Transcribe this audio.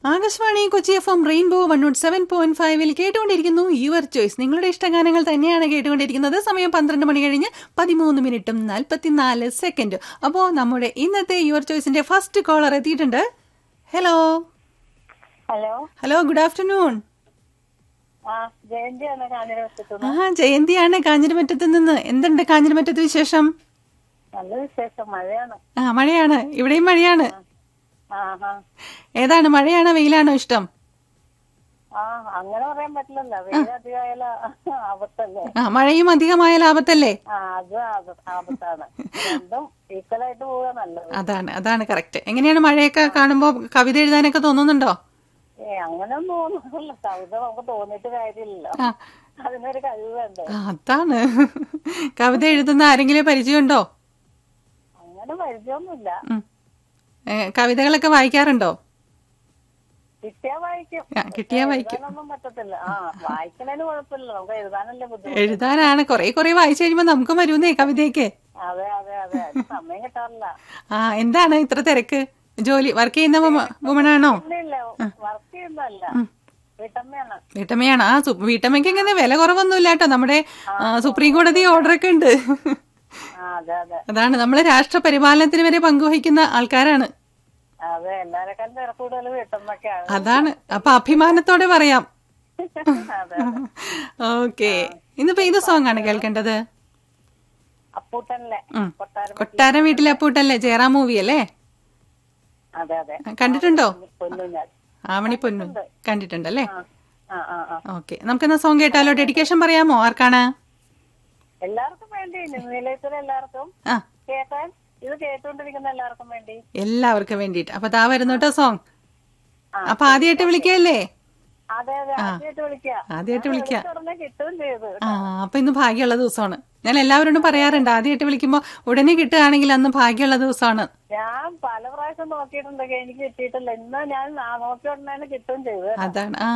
Akashvani Kochi F M rainbow one nought seven point ഫൈവിൽ കേട്ടുകൊണ്ടിരിക്കുന്നു your choice നിങ്ങളുടെ ഇഷ്ടഗാനങ്ങൾ തന്നെയാണ് കേട്ടുകൊണ്ടിരിക്കുന്നത് സമയം പന്ത്രണ്ട് മണി കഴിഞ്ഞ് പതിമൂന്ന് മിനിറ്റും നാൽപ്പത്തിനാല് സെക്കൻഡും അപ്പോൾ നമ്മുടെ ഇന്നത്തെ യുവർ ചോയ്സിന്റെ ഫസ്റ്റ് കോളർ എത്തിയിട്ടുണ്ട് hello hello hello good afternoon ആ ജയന്തിയാണ് കാഞ്ഞിരവശത്തു ആ ജയന്തിയാണ് കാഞ്ഞിരമറ്റത്ത് നിന്ന് എന്തുണ്ട് കാഞ്ഞിരമറ്റത്ത് വിശേഷം നല്ല വിശേഷം മഴയാണ് ആ മഴയാണ് ഇവിടെയും മഴയാണ് ആ ആ ഏതാണ് മഴയാണോ വെയിലാണോ ഇഷ്ടം ആ അങ്ങനെ പറയാൻ പറ്റില്ലല്ലോ വെയിൽ അധികമായാല ആപത്തല്ലേ ആ മഴയും അധികമായ ലാഭത്തല്ലേ ആ അത് ആപ- ആപത്താണ് രണ്ടും ഈക്വലായിട്ട് പോവുക നല്ലത് അതാണ് അതാണ് കറക്റ്റ് എങ്ങനെയാണ് മഴയൊക്കെ കാണുമ്പോൾ കവിത എഴുതാനൊക്കെ തോന്നുന്നുണ്ടോ ഏ അങ്ങനെ ഒന്നും തോന്നുന്നില്ല കവിത നമുക്ക് തോന്നിയിട്ട് കാര്യമില്ലല്ലോ ആ അതിനൊരു കഴിവ് വേണ്ടേ ആ, അതാണ് കവിത എഴുതുന്ന ആരെങ്കിലും പരിചയമുണ്ടോ അങ്ങനെ പരിചയമൊന്നുമില്ല ഉം. ഏ, കവിതകളൊക്കെ വായിക്കാറുണ്ടോ കിട്ടിയാ വായിക്കും ആ, കിട്ടിയാ വായിക്കും എഴുതാനൊന്നും പറ്റത്തില്ല ആ വായിക്കണേന് കുഴപ്പമില്ല നമുക്ക് എഴുതാനല്ലേ ബുദ്ധിമുട്ട് എഴുതാനാണ് കുറെ കുറെ വായിച്ചു കഴിയുമ്പോൾ നമുക്ക് വരുന്നേ കവിതയൊക്കെ അതെ അതെ അതെ അതിന് സമയം കിട്ടാറില്ല ആ എന്താണ് ഇത്ര തിരക്ക് ജോലി വർക്ക് ചെയ്യുന്ന വുമണാണോ ഇല്ല വർക്ക് ചെയ്യുന്നതല്ല വീട്ടമ്മയാണ് വീട്ടമ്മയാണ് ആ സു- വീട്ടമ്മയ്ക്ക് ഇങ്ങനെ വില കുറവൊന്നുമില്ല കേട്ടോ നമ്മുടെ ആ, സുപ്രീം കോടതി ഓർഡർ ഒക്കെ ഉണ്ട് ആ അതെ അതെ അതാണ് നമ്മൾ രാഷ്ട്ര പരിപാലനത്തിന് വരെ പങ്കുവഹിക്കുന്ന ആൾക്കാരാണ് അതെ എല്ലാരെക്കാളും തിരക്ക് കൂടുതൽ വീട്ടമ്മക്കാണ് അതാണ് അപ്പൊ അഭിമാനത്തോടെ പറയാം അതെ ഓക്കെ ഇന്നിപ്പോ ഏത് സോങ് ആണ് കേൾക്കേണ്ടത് അപ്പൂട്ടനിലെ ഉം. കൊട്ടാരം കൊട്ടാരം വീട്ടിലെ അപ്പൂട്ടല്ലേ ജയറാം മൂവി അല്ലേ അതെ അതെ കണ്ടിട്ടുണ്ടോ പൊന്നുഞ്ഞാൽ ആവണി പൊന്നു കണ്ടിട്ടുണ്ടല്ലേ ആ ആ ആ ആ ഓക്കെ നമുക്കെന്നാ സോങ് കേട്ടാലോ ഡെഡിക്കേഷൻ പറയാമോ ആർക്കാണ് എല്ലാവർക്കും വേണ്ടി നിലയത്തിലെ എല്ലാവർക്കും ആ കേൾക്കാൻ ഇത് കേട്ടുകൊണ്ടിരിക്കുന്ന എല്ലാവർക്കും വേണ്ടി എല്ലാവർക്കും വേണ്ടിയിട്ട് അപ്പൊ താ വരുന്നു കേട്ടോ സോങ് ആ. അപ്പൊ ആദ്യമായിട്ട് വിളിക്കല്ലേ അതെ അതെ ആദ്യമായിട്ട് വിളിക്കാം ആദ്യമായിട്ട് വിളിക്കാം ഉടനെ കിട്ടുകയും ചെയ്തു ആ അപ്പൊ ഇന്ന് ഭാഗ്യമുള്ള ദിവസമാണ് ഞാൻ എല്ലാവരോടും പറയാറുണ്ട് ആദ്യമായിട്ട് വിളിക്കുമ്പോ ഉടനെ കിട്ടുകയാണെങ്കിൽ അന്ന് ഭാഗ്യമുള്ള ദിവസമാണ് ഞാൻ പല പ്രാവശ്യം നോക്കിയിട്ടുണ്ടെങ്കിൽ എനിക്ക് കിട്ടിയിട്ടില്ല ഇന്ന് ഞാൻ നോക്കിയ ഉടനെ കിട്ടുകയും ചെയ്തു അതാണ് ആ